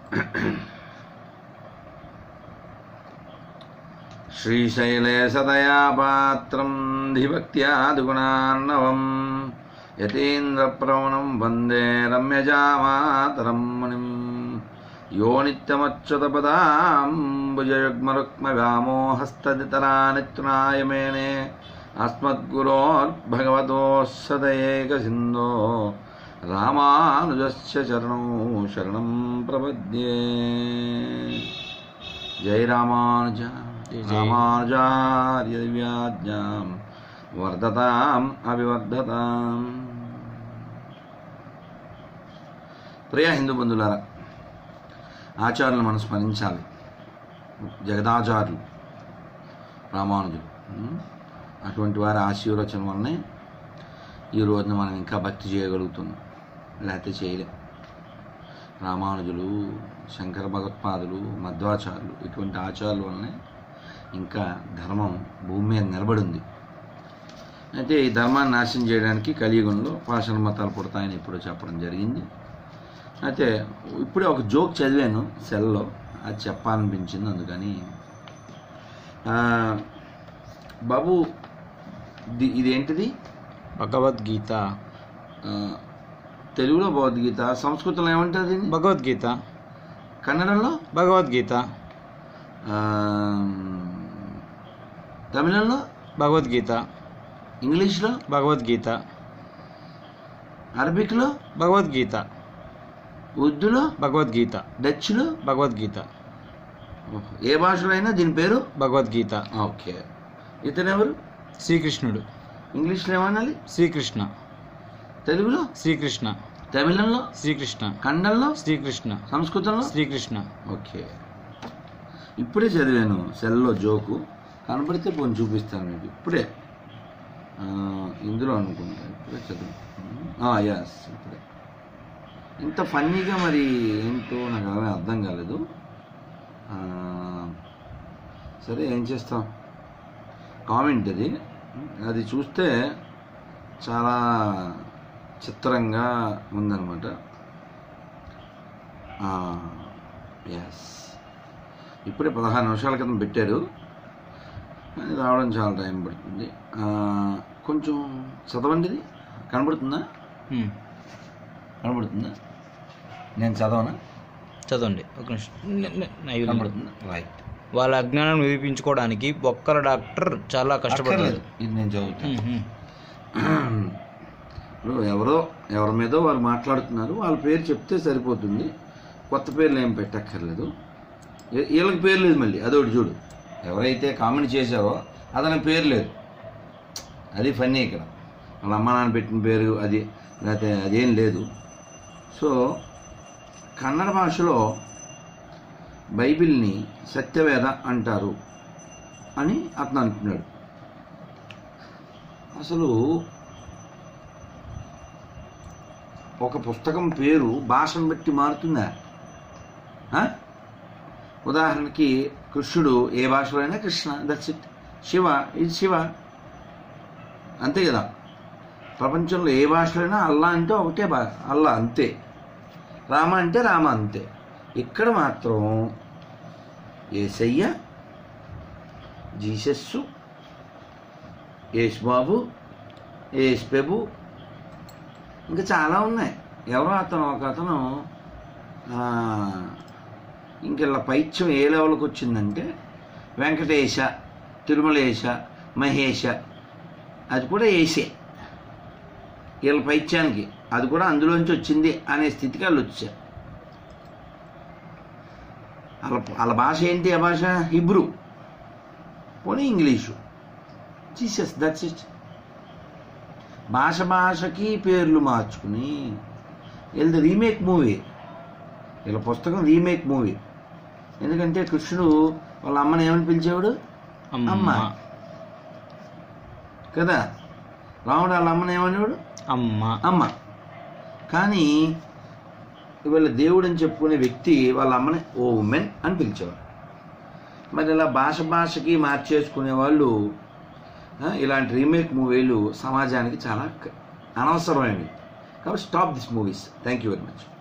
శ్రీశైలేశదయాపాత్రం ధిభక్త్యాదిగుణాన్నవం యతీంద్రప్రవణం వందే రమ్యజామాతరం మునిం యో నిత్యమచ్యుతపదాంబుజయుగ్మరుక్మవ్యామోహస్తదితరానిత్రాయమేనే అస్మద్గురోర్భగవతోస్సదయేకసిन्धो రామానుజస్య చరణౌ శరణం ప్రపద్యే జై రామానుజ జై జై. రామానుజార్య దివ్యాజ్ఞాం వర్ధతాం అభివర్ధతాం ప్రియ హిందూ బంధులారా ఆచార్యులను మనం స్మరించాలి జగదాచార్యులు రామానుజులు ఉం? అటువంటి వారి ఆశీర్వచన వల్లనే ఈ రోజున మనం ఇంకా భక్తి చేయగలుగుతున్నాం లేకపోతే చేయలేం రామానుజులు శంకర భగవత్పాదులు మధ్వాచార్యులు ఇటువంటి ఆచార్యుల వల్లనే ఇంకా ధర్మం భూమి మీద నిలబడింది అయితే ఈ ధర్మాన్ని నాశనం చేయడానికి కలియుగంలో పాషాణ మతాలు పుడతాయని ఎప్పుడో చెప్పడం జరిగింది అయితే ఇప్పుడే ఒక జోక్ చదివాను సెల్లో అది చెప్పాలనిపించింది అందుకని ఆ, బాబు ఇది ఇదేంటిది భగవద్గీత ఆ, తెలుగులో భగవద్గీత సంస్కృతంలో ఏమంటారు దీన్ని భగవద్గీత కన్నడంలో భగవద్గీత ఆ, తమిళంలో భగవద్గీత ఇంగ్లీష్లో భగవద్గీత అరబిక్లో భగవద్గీత ఉర్దూలో భగవద్గీత డచ్లో భగవద్గీత ఓహో. ఏ భాషలో అయినా దీని పేరు భగవద్గీత ఓకే ఇతనెవరు శ్రీకృష్ణుడు ఇంగ్లీష్లో ఏమనాలి శ్రీకృష్ణ తెలుగులో శ్రీకృష్ణ తమిళంలో శ్రీకృష్ణ కన్నడంలో శ్రీకృష్ణ సంస్కృతంలో శ్రీకృష్ణ ఓకే ఇప్పుడే చదివాను సెల్లో జోకు కనపడితే పోనీ చూపిస్తాను మీకు ఇప్పుడే ఆ, ఇందులో అనుకుంటా ఇప్పుడే చదువు ఎస్ ఇప్పుడే ఇంత ఫన్నీగా మరి ఏంటో నాకు అలా అర్థం కాలేదు ఆ, సరే ఏం చేస్తాం కామెంట్ అది అది చూస్తే చాలా చిత్రంగా ఉందన్నమాట ఎస్ ఇప్పుడే పదహారు నిమిషాల క్రితం పెట్టారు కానీ రావడం చాలా టైం పడుతుంది ఆ, కొంచెం చదవండి ఇది కనబడుతుందా హ్మ్. కనబడుతుందా నేను చదవనా చదవండి ఒక నిమిషం నే- నే- నైవేద్యం. కనబడుతుందా రైట్ వాళ్ళ అజ్ఞానం నిరూపించుకోవడానికి ఒక్కరు డాక్టర్ చాలా కష్టపడలేదు ఇది నేను చదువుతాను హ్మ్, హ్మ్. ఇప్పుడు ఎవరో ఎవరి మీదో వారు మాట్లాడుతున్నారు వాళ్ళ పేరు చెప్తే సరిపోతుంది కొత్త పేర్లు ఏం పెట్టక్కర్లేదు ఈ- వీళ్ళకి పేరు లేదు మళ్ళీ అదొకటి చూడు ఎవరైతే కామెంట్ చేశారో అతని పేరు లేదు అది ఫన్నీ ఇక్కడ వాళ్ళ అమ్మ నాన్న పెట్టిన పేరు అది లేకపోతే అదేం లేదు సో కన్నడ భాషలో బైబిల్ని సత్యవేద అంటారు అని అతను అంటున్నాడు అసలు ఒక పుస్తకం పేరు భాషను బట్టి మారుతుందా ఆ? ఉదాహరణకి కృష్ణుడు ఏ భాషలో అయినా కృష్ణ దట్స్ ఇట్ శివ ఇది శివ అంతే కదా ప్రపంచంలో ఏ భాషలో అయినా అల్లా అంటే ఒకటే బా అల్లా అంతే రామ అంటే రామ అంతే ఇక్కడ మాత్రం ఏసయ్య జీసస్సు యేసు బాబు యేసు ప్రభు ఇంకా చాలా ఉన్నాయి ఎవరో అతను ఒక అతను ఆ, ఇంక ఇలా పైత్యం ఏ లెవెల్కి వచ్చిందంటే వెంకటేశ తిరుమలేశ మహేశ అది కూడా ఏసే వీళ్ళ పైత్యానికి అది కూడా అందులోంచి వచ్చింది అనే స్థితికి వాళ్ళు వచ్చారు వాళ్ళ వాళ్ళ భాష ఏంటి ఆ భాష హిబ్రూ పోనీ ఇంగ్లీషు జీసస్ దట్స్ ఇట్ భాష భాషకి పేర్లు మార్చుకుని వీళ్ళది రీమేక్ మూవీ వీళ్ళ పుస్తకం రీమేక్ మూవీ ఎందుకంటే కృష్ణుడు వాళ్ళ అమ్మని ఏమని పిలిచేవాడు అమ్మ అమ్మ. కదా రాముడు వాళ్ళ అమ్మని ఏమనేవాడు అమ్మ అమ్మ కానీ ఇవాళ దేవుడు అని చెప్పుకునే వ్యక్తి వాళ్ళ అమ్మని ఓ ఉమెన్ అని పిలిచేవాడు మరి ఇలా భాష భాషకి మార్చేసుకునే వాళ్ళు ఆ, ఇలాంటి రీమేక్ మూవీలు సమాజానికి చాలా క- అనవసరమైనవి కాబట్టి stop this movies thank you very much